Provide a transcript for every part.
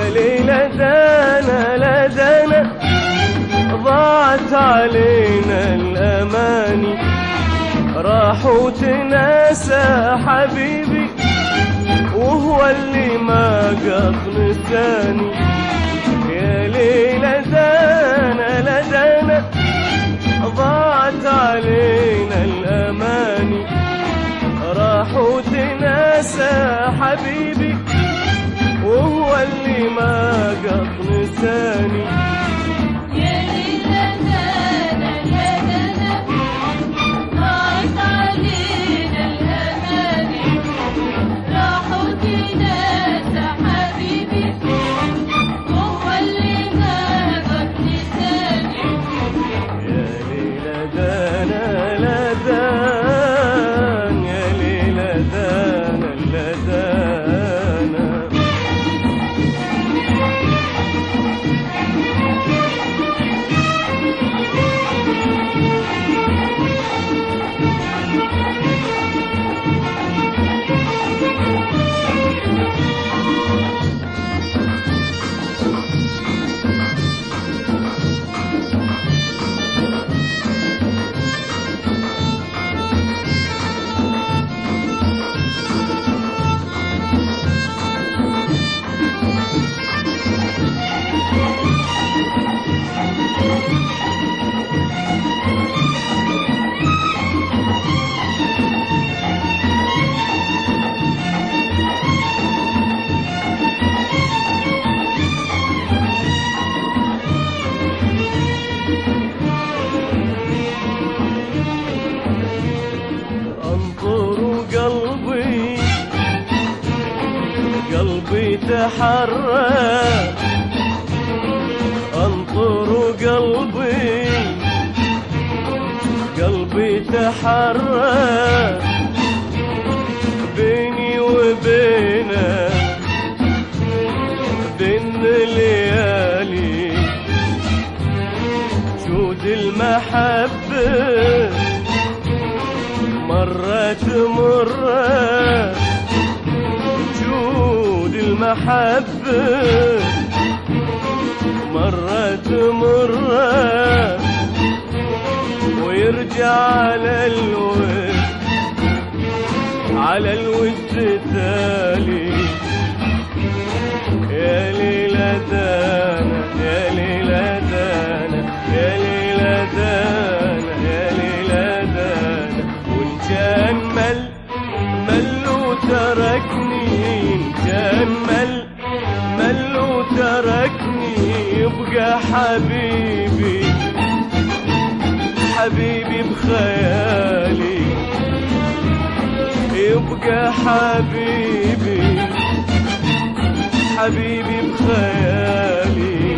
يا ليلة دانا لا دانا ضاعت علينا الأماني راحوا تناسى حبيبي وهو اللي ما قطن الثاني يا ليلة دانا لا دانا ضاعت علينا الأماني راحوا تناسى حبيبي وهو اللي ما قطن ثاني يا ليلى دانا يا دانا ضاعت علينا الأماني راحوا تناسى حبيبي هو اللي ما قد لساني يا ليلى دانا لا دان يا ليلى دانا لا دانا انظر قلبي قلبي تحرى انظر قلبي قلبي تحرى بيني وبينك بين ليالي جود المحبه مرت مرة جود المحبة مرت مرة ويرجع على الود على الود تالي يا ليلى دانا يا ليلى دانا يا ليلى دانا يا ليلى دانا وان كان مل مل وتركني ان كان مل مل وتركني يبقى حبيبي حبيبي بخيالي يبقى حبيبي حبيبي بخيالي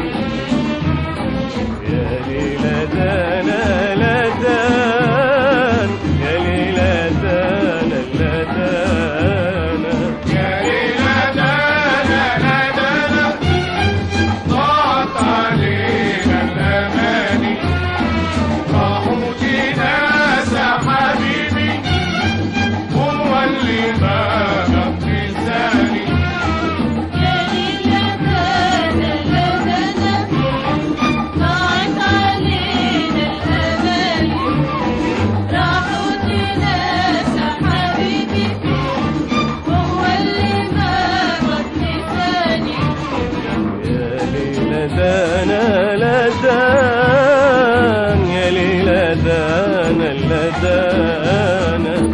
يا ليلى دانا لا دان يا ليلى دانا لا دانا يا ليلى دانا لا دانا ضاعت علينا الأماني راحوا تناسى حبيبي هو اللي ما غاب لساني يا ليلى دانا لا دانا ضاعت علينا الأماني راحوا تناسى حبيبي هو اللي ما قد لساني يا ليلى دانا لا دان يا ليلى دانا لا دانا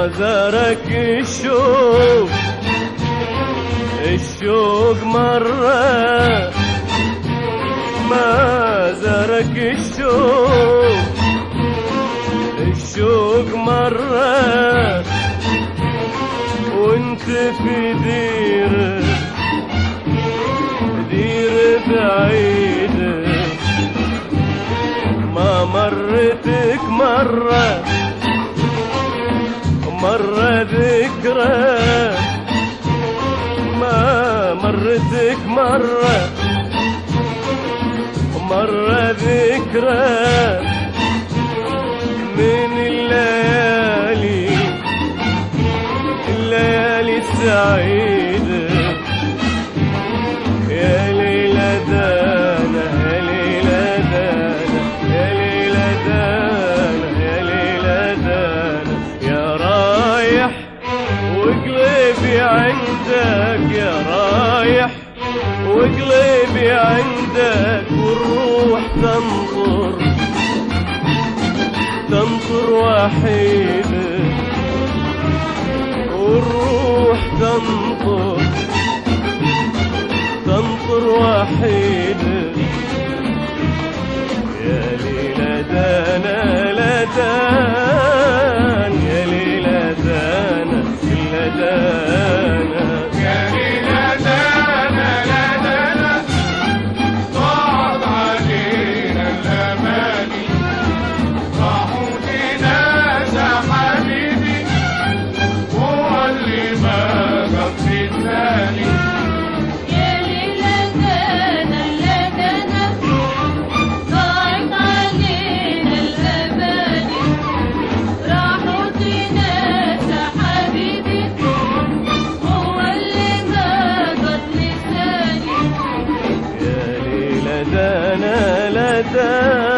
زارك الشوق الشوق مرة ما زارك الشوق الشوق مرة وانت في دير دير بعيد ما مرتك مرة مرة ذكرى ما مرتك مرة مرة ذكرى من الليالي الليالي السعيدة يا ليلى دانا يا ليلى دانا يا ليلى دانا يا ليلى دانا يا رايح وقلبي عندك يا رايح وقلبي عندك والروح تنظر تنظر وحيدة والروح تنظر تنظر وحيدة يا ليلى دانا لا دان يا ليلى دانا إلا دانا يا ليلى دانا لا دانا ضاعت علينا الأماني راحوا ناس حبيبي هو اللي ما قد في ثاني يا ليلى دانا لا دانا ضاعت علينا الأماني راحوا ناس حبيبي هو اللي ما قد لساني يا ليلى دانا لا دانا